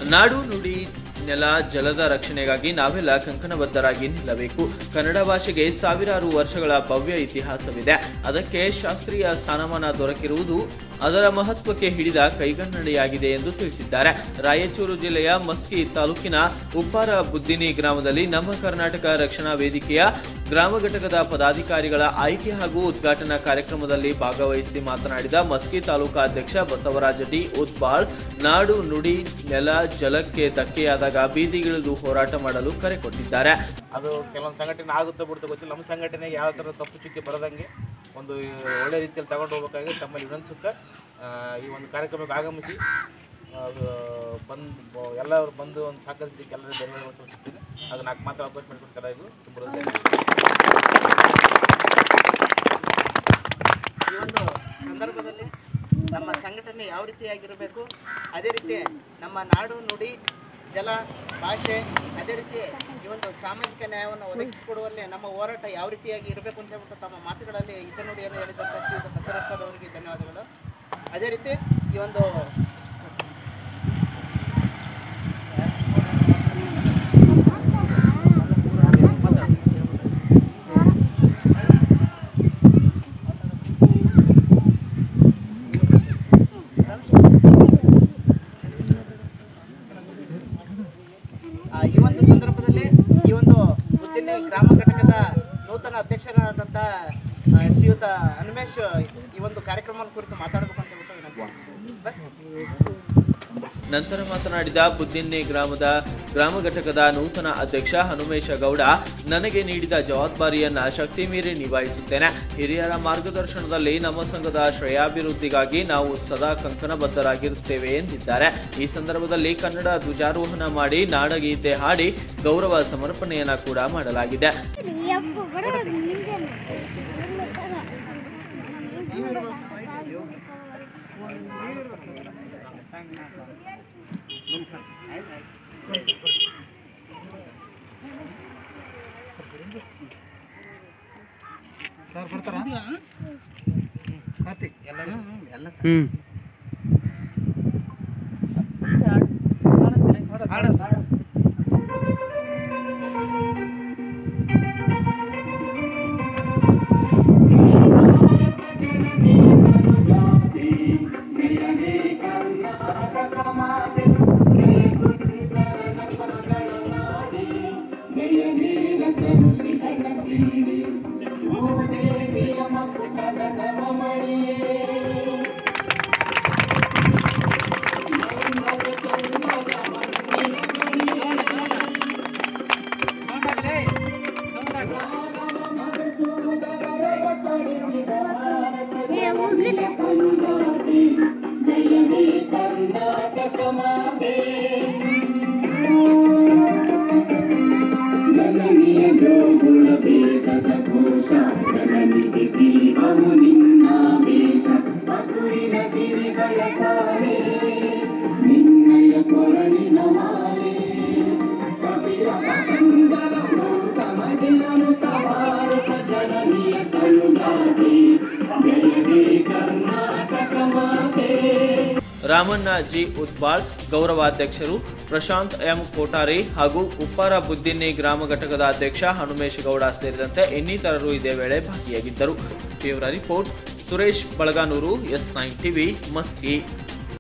ನಾಡು ನುಡಿ ನೆಲ ಜಲದ ರಕ್ಷಣೆಗಾಗಿ ನಾವೆಲ್ಲ ಕಂಕಣಬದ್ಧರಾಗಿ ನಿಲ್ಲಬೇಕು ಕನ್ನಡ ಭಾಷೆಗೆ ಸಾವಿರಾರು ವರ್ಷಗಳ ಭವ್ಯ ಇತಿಹಾಸವಿದೆ ಅದಕ್ಕೆ ಶಾಸ್ತ್ರೀಯ ಸ್ಥಾನಮಾನ ದೊರಕಿರುವುದು ಅದರ ಮಹತ್ವಕ್ಕೆ ಹಿಡಿದ ಕೈಗನ್ನಡಿಯಾಗಿದೆ ಎಂದು ತಿಳಿಸಿದ್ದಾರೆ ರಾಯಚೂರು ಜಿಲ್ಲೆಯ ಮಸ್ಕಿ ತಾಲೂಕಿನ ಉಪ್ಪಾರ ಬುದ್ದಿನಿ ಗ್ರಾಮದಲ್ಲಿ ನಮ್ಮ ಕರ್ನಾಟಕ ರಕ್ಷಣಾ ವೇದಿಕೆಯ ಗ್ರಾಮ ಘಟಕದ ಪದಾಧಿಕಾರಿಗಳ ಆಯ್ಕೆ ಹಾಗೂ ಉದ್ಘಾಟನಾ ಕಾರ್ಯಕ್ರಮದಲ್ಲಿ ಭಾಗವಹಿಸಿ ಮಾತನಾಡಿದ ಮಸ್ಕಿ ತಾಲೂಕಾ ಅಧ್ಯಕ್ಷ ಬಸವರಾಜ ಡಿ ಉದ್ಬಾಳ್ ನಾಡು ನುಡಿ ನೆಲ ಜಲಕ್ಕೆ ಧಕ್ಕೆಯಾದಾಗ ಬೀದಿಗಿಳಿದು ಹೋರಾಟ ಮಾಡಲು ಕರೆ ಕೊಟ್ಟಿದ್ದಾರೆ ಅದು ಕೆಲವೊಂದು ಸಂಘಟನೆ ಆಗುತ್ತೆ ಬಿಡುತ್ತೆ ಗೊತ್ತಿಲ್ಲ ನಮ್ಮ ಸಂಘಟನೆಗೆ ಯಾವ ಥರ ತಪ್ಪು ಚುಕ್ಕಿ ಬರದಂಗೆ ಒಂದು ಒಳ್ಳೆ ರೀತಿಯಲ್ಲಿ ತಗೊಂಡು ಹೋಗ್ಬೇಕಾಗಿ ತಮ್ಮಲ್ಲಿ ವಿನಂತಿಸುತ್ತಾ ಆ, ಈ ಒಂದು ಕಾರ್ಯಕ್ರಮಕ್ಕೆ ಆಗಮಿಸಿ ಅದು ಬಂದು ಎಲ್ಲರೂ ಬಂದು ಒಂದು ಸಹಕರಿಸಿದ್ದಕ್ಕೆ ಎಲ್ಲರೂ ಧನ್ಯವಾದ ತೋರಿಸುತ್ತೇನೆ ಅದು ನಾಲ್ಕು ಮಾತ್ರ ಅವಕಾಶ ಮಾಡಿಕೊಡ್ತಾರೆ ಇದು ತುಂಬ ಈ ಒಂದು ಸಂದರ್ಭದಲ್ಲಿ ನಮ್ಮ ಸಂಘಟನೆ ಯಾವ ರೀತಿಯಾಗಿರಬೇಕು ಅದೇ ರೀತಿ ನಮ್ಮ ನಾಡು ನುಡಿ ಜಲ ಭಾಷೆ ಅದೇ ರೀತಿ ಈ ಒಂದು ಸಾಮಾಜಿಕ ನ್ಯಾಯವನ್ನು ಒದಗಿಸಿಕೊಡುವಲ್ಲಿ ನಮ್ಮ ಹೋರಾಟ ಯಾವ ರೀತಿಯಾಗಿ ಇರಬೇಕು ಅಂತ ಹೇಳ್ಬಿಟ್ಟು ತಮ್ಮ ಮಾತುಗಳಲ್ಲಿ ಹಿತ ನುಡಿಯನ್ನು ಹೇಳಿದಂಥ ಶ್ರೀಯುತ ಬಸವರಾಜ್ ಅವರಿಗೆ ಧನ್ಯವಾದಗಳು ಅದೇ ರೀತಿ ಈ ಒಂದು ಆ, ಈ ಒಂದು ಸಂದರ್ಭದಲ್ಲಿ ಈ ಒಂದು ಉದ್ದಿನ ಗ್ರಾಮ ಘಟಕದ ನೂತನ ಅಧ್ಯಕ್ಷರಾದಂಥ ಆ, ಶ್ರೀಯುತ ಹನುಮೇಶ್ ಈ ಒಂದು ಕಾರ್ಯಕ್ರಮದ ಕುರಿತು ಮಾತಾಡಬೇಕು ಅಂತ ಹೇಳ್ಬಿಟ್ಟು ವಿನಂತಿ ಮಾಡ್ತೀನಿ. ಬರ್ರಿ. ನಂತರ ಮಾತನಾಡಿದ ಬುದ್ದಿನ್ನೆ ಗ್ರಾಮದ ಗ್ರಾಮ ಘಟಕದ ನೂತನ ಅಧ್ಯಕ್ಷ ಹನುಮೇಶ ಗೌಡ ನನಗೆ ನೀಡಿದ ಜವಾಬ್ದಾರಿಯನ್ನ ಶಕ್ತಿ ಮೀರಿ ನಿಭಾಯಿಸುತ್ತೇನೆ ಹಿರಿಯರ ಮಾರ್ಗದರ್ಶನದಲ್ಲಿ ನಮ್ಮ ಸಂಘದ ಶ್ರೇಯಾಭಿವೃದ್ಧಿಗಾಗಿ ನಾವು ಸದಾ ಕಂಕಣಬದ್ಧರಾಗಿರುತ್ತೇವೆ ಎಂದಿದ್ದಾರೆ ಈ ಸಂದರ್ಭದಲ್ಲಿ ಕನ್ನಡ ಧ್ವಜಾರೋಹಣ ಮಾಡಿ ನಾಡಗೀತೆ ಹಾಡಿ ಗೌರವ ಸಮರ್ಪಣೆಯನ್ನ ಕೂಡ ಮಾಡಲಾಗಿದೆ ರಾಮಣ್ಣ ಜಿ ಉದ್ಬಾಳ್ ಗೌರವಾಧ್ಯಕ್ಷರು ಪ್ರಶಾಂತ್ ಎಂ ಕೋಟಾರಿ ಹಾಗೂ ಉಪ್ಪಾರ ಬುದ್ದಿನ್ನಿ ಗ್ರಾಮ ಘಟಕದ ಅಧ್ಯಕ್ಷ ಹನುಮೇಶ್ ಗೌಡ ಸೇರಿದಂತೆ ಇನ್ನಿತರರು ಇದೇ ವೇಳೆ ಭಾಗಿಯಾಗಿದ್ದರು ತೀವ್ರ report Suresh Balaganuru S nine TV Maski